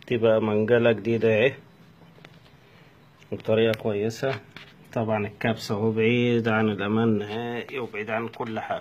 تبقى منجلة جديدة اهي بطريقة كويسة طبعا الكبسة اهو بعيد عن الأمان نهائي وبعيد عن كل حاجة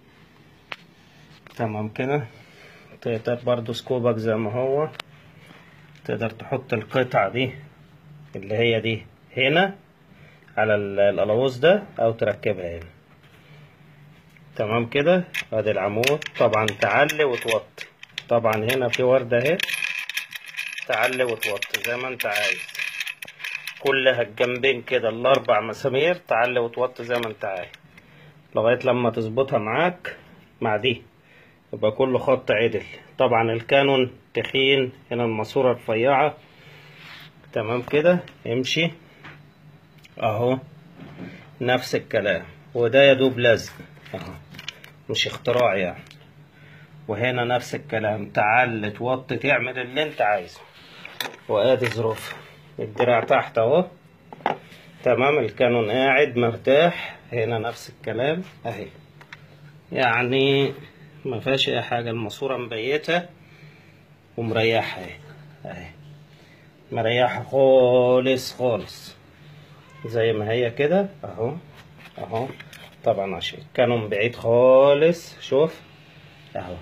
تمام كده تقدر برضو سكوبك زي ما هو تقدر تحط القطعة دي اللي هي دي هنا على القلاووز ده أو تركبها هنا تمام كده ادي العمود طبعا تعلي وتوطي طبعا هنا في وردة اهي تعلي وتوطي زي ما انت عايز كلها الجنبين كده الاربع مسامير تعلي وتوطي زي ما انت عايز لغاية لما تظبطها معاك مع دي يبقى كل خط عدل طبعا الكانون تخين هنا الماسورة رفيعة تمام كده امشي اهو نفس الكلام وده يدوب لزق اهو مش اختراع يعني وهنا نفس الكلام تعل توطي تعمل اللي انت عايزه وادي ظروف الدراع تحت اهو تمام الكانون قاعد مرتاح هنا نفس الكلام اهي يعني ما فيهاش اي حاجه الماسوره مبيته ومريحه اهي اهي مريحه خالص خالص زي ما هي كده اهو اهو طبعا عشان كانوا بعيد خالص شوف اهو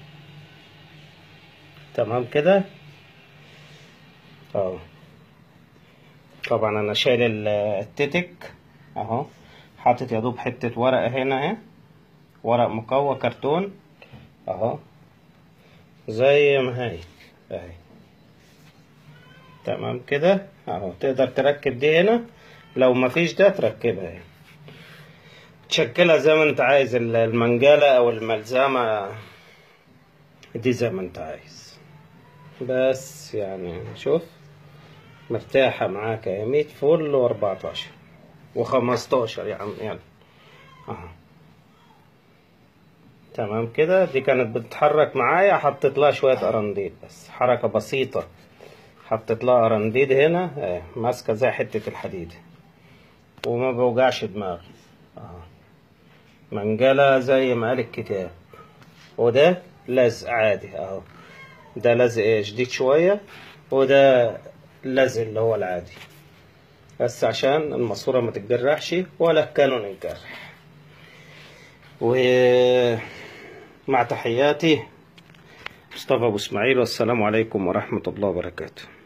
تمام كده اهو طبعا انا شايل التتك اهو حاطط يا دوب حته ورقه هنا اهي ورق مقوى كرتون اهو زي ما هي اهي تمام كده اهو تقدر تركب دي هنا لو مفيش ده تركبها هنا تشكلها زي ما انت عايز المنجلة او الملزمة دي زي ما انت عايز بس يعني شوف مرتاحة معاك يا مية فل واربعتاشر وخمستاشر يا عم يلا اهو تمام كده دي كانت بتتحرك معايا حطيت لها شوية قرنديد بس حركة بسيطة حطيت لها قرنديد هنا اه ماسكة زي حتة الحديد وما بوجعش دماغي اهو منجلة زي ما قال الكتاب وده لزق عادي اهو ده لزق ايه جديد شوية وده لزق اللي هو العادي بس عشان الماسورة ما تتجرحش ولا الكانون يتجرح ومع تحياتي مصطفى ابو اسماعيل والسلام عليكم ورحمة الله وبركاته